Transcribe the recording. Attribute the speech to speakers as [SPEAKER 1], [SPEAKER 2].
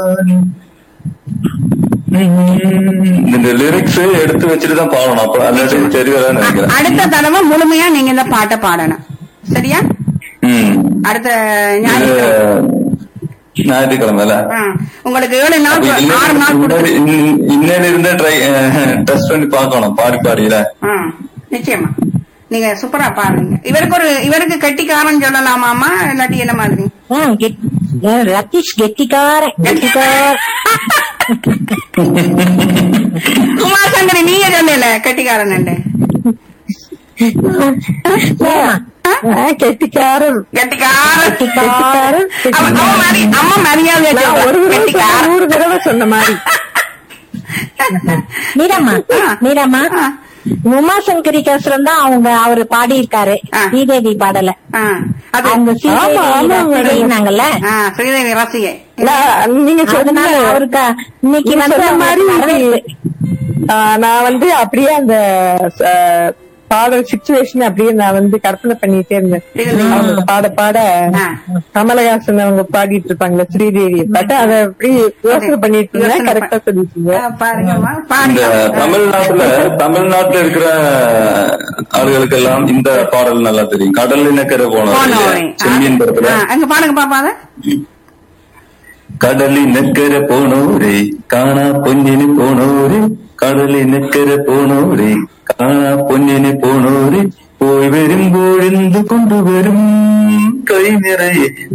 [SPEAKER 1] இந்த லிரிக்ஸ் எடுத்து வச்சுட்டு தான் பாடணும் அப்ப அல்லாட்டி சரி வரான்னு நினைக்கிறேன்
[SPEAKER 2] அடுத்த தடவை முழுமையா நீங்க இந்த பாட்டை பாடணும் சரியா
[SPEAKER 1] ம்.
[SPEAKER 2] அடுத்த
[SPEAKER 1] இது
[SPEAKER 2] ஞாயிற்றுக்கிழமை
[SPEAKER 1] ஞாயிற்றுக்கிழமைல
[SPEAKER 2] ஆ, உங்களுக்கு ஏழு நாள்
[SPEAKER 1] அப்ப இன்னைக்கு
[SPEAKER 2] ஆறு நாள்
[SPEAKER 1] முன்னாடி
[SPEAKER 2] கொடுத்து
[SPEAKER 1] இன்- இன்னையில இருந்தே ட்ரை டெஸ்ட் பண்ணி பார்க்கணும் பாடி பாடியில
[SPEAKER 2] ஆ, நிச்சயமா நீங்க சூப்பரா பாருங்க இவருக்கு ஒரு இவருக்கு கெட்டிக்காரன் சொல்லலாமாமா இல்லாட்டி என்ன மாதிரி
[SPEAKER 3] ஆ, கெட்- ஆ, ரத்தீஷ் கெட்டிக்கார கெட்டிக்கார
[SPEAKER 2] குமார் சங்கரி நீங்க சொல்லல கெட்டிக்காரன்
[SPEAKER 3] கெட்டிக்காரன்
[SPEAKER 2] கெட்டிக்காரன்
[SPEAKER 3] கெட்டிக்காரன்
[SPEAKER 2] அவ- அவ மரி- அம்மா மரியாதையா
[SPEAKER 3] நான்
[SPEAKER 2] சொல்றா.
[SPEAKER 3] ஒரு தடவை
[SPEAKER 2] கெட்டிக்காரன்.
[SPEAKER 3] நூறு தடவை சொன்ன மாதிரி மீராமா
[SPEAKER 2] ஆ.
[SPEAKER 3] மீராமா
[SPEAKER 2] ஆ.
[SPEAKER 3] உமா சங்கரி கேசரம் தான் அவங்க அவரு பாடி இருக்காரு
[SPEAKER 2] ஆ.
[SPEAKER 3] ஸ்ரீதேவி பாடல
[SPEAKER 2] ஆ, அது
[SPEAKER 3] அவங்க
[SPEAKER 4] ஆமா, ஆமா, மேடம்.
[SPEAKER 3] ஸ்ரீதேவினாங்கல்ல
[SPEAKER 2] ஆ, ஸ்ரீதேவி ரசிகை
[SPEAKER 4] நான் நீங்க
[SPEAKER 3] அதனால
[SPEAKER 4] சொன்ன
[SPEAKER 3] அவருக்கு இன்னைக்கு
[SPEAKER 4] நீங்க
[SPEAKER 3] வந்து
[SPEAKER 4] சொன்ன மாதிரி
[SPEAKER 3] வரவேற்பு.
[SPEAKER 4] ஆ, நான் வந்து அப்படியே அந்த ஆ, பாடல் சுச்சுவேஷன் அப்படியே நான் வந்து கற்பனை பண்ணிட்டே இருந்தேன்
[SPEAKER 2] இருந்தீங்க.
[SPEAKER 4] அவங்க பாட பாட
[SPEAKER 2] ஆ.
[SPEAKER 4] கமலஹாசன் அவங்க பாடிட்டு இருப்பாங்களே ஸ்ரீதேவி பாட்டு அதை அப்படியே யோசனை பண்ணிட்டு இருந்தேன்
[SPEAKER 2] யோசனை
[SPEAKER 4] கரெக்டா சொல்லிட்டீங்க
[SPEAKER 2] ஆ, பாருங்கம்மா
[SPEAKER 1] இந்த
[SPEAKER 2] பாருங்க
[SPEAKER 1] தமிழ்நாட்டுல தமிழ்நாட்டுல இருக்கிற ஆளுகளுக்கெல்லாம் இந்த பாடல் நல்லா தெரியும் கடல் இனக்கரை போனோம்
[SPEAKER 2] போனவரே.
[SPEAKER 1] செம்பியன் படத்துல
[SPEAKER 2] ஆ, அங்க பாருங்க பாப்பா அத
[SPEAKER 1] கடலினக்கரை போனோரே காணா பொன்னினு போனோரே கடலினக்கரை போனோரே காணா பொன்னினு போனோரே போய் வரும் பொழுந்து கொண்டு வரும் கை நிறைய